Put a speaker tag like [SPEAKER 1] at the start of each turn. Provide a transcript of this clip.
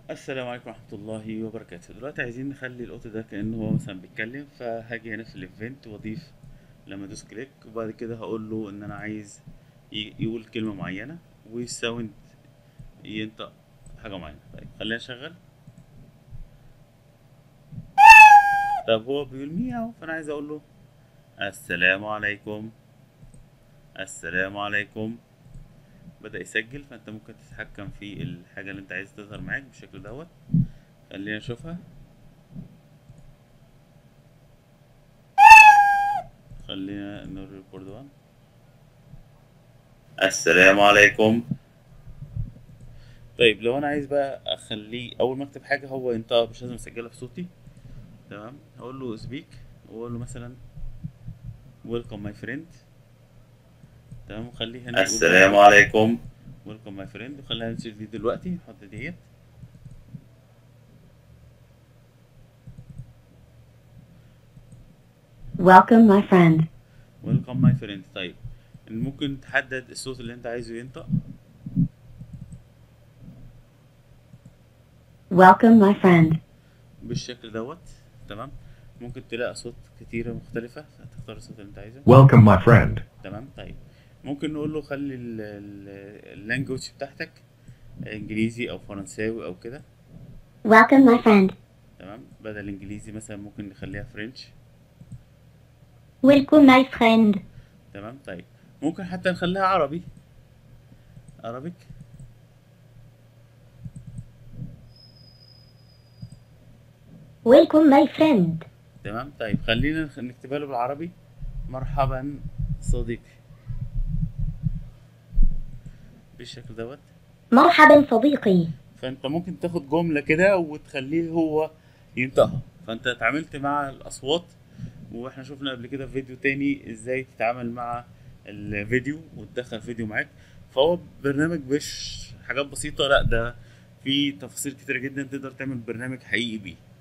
[SPEAKER 1] السلام عليكم ورحمة الله وبركاته دلوقتي عايزين نخلي القط ده كأنه هو مثلا بيتكلم فهاجي هنا في الايفنت واضيف لما ادوس كليك وبعد كده هقول له ان انا عايز ي- يقول كلمة معينة والساوند ينطق حاجة معينة طيب خلينا نشغل طب هو بيقول مياو فانا عايز اقول له السلام عليكم السلام عليكم بدأ يسجل فانت ممكن تتحكم في الحاجة اللي انت عايز تظهر معاك بالشكل دوت خلينا نشوفها خلينا نوري ريكورد 1 السلام عليكم طيب لو انا عايز بقى اخليه اول ما اكتب حاجه هو ينطقها مش لازم اسجلها في صوتي تمام هقول له سبيك واقول له مثلا ويلكم ماي فريند تمام وخليه هنا يقول
[SPEAKER 2] السلام عليكم
[SPEAKER 1] ويلكم ماي فريند وخلينا نشيل دي دلوقتي نحط ديت
[SPEAKER 3] Welcome, my friend.
[SPEAKER 1] ويلكم ماي فريند طيب ممكن تحدد الصوت اللي انت عايزه ينطق
[SPEAKER 3] Welcome, my friend.
[SPEAKER 1] بالشكل دوت تمام ممكن تلاقي اصوات كتيره مختلفه هتختار الصوت اللي انت عايزه
[SPEAKER 4] Welcome, my friend.
[SPEAKER 1] تمام طيب ممكن نقول له خلي اللانجوج بتاعتك انجليزي او فرنساوي او كده
[SPEAKER 3] Welcome, my friend.
[SPEAKER 1] تمام بدل انجليزي مثلا ممكن نخليها فرنش
[SPEAKER 3] Welcome, my friend.
[SPEAKER 1] تمام طيب ممكن حتى نخليها عربي عربيك
[SPEAKER 3] Welcome, my friend.
[SPEAKER 1] تمام طيب خلينا نخ- نكتبها له بالعربي مرحبا صديقي بالشكل دوت
[SPEAKER 3] مرحبا صديقي.
[SPEAKER 1] فانت ممكن تاخد جملة كده وتخليه هو ينطقها فانت اتعاملت مع الاصوات واحنا شفنا قبل كده في فيديو تاني ازاي تتعامل مع الفيديو وتدخل فيديو معاك فهو برنامج مش حاجات بسيطة لا ده في تفاصيل كتيرة جدا تقدر تعمل برنامج حقيقي بيه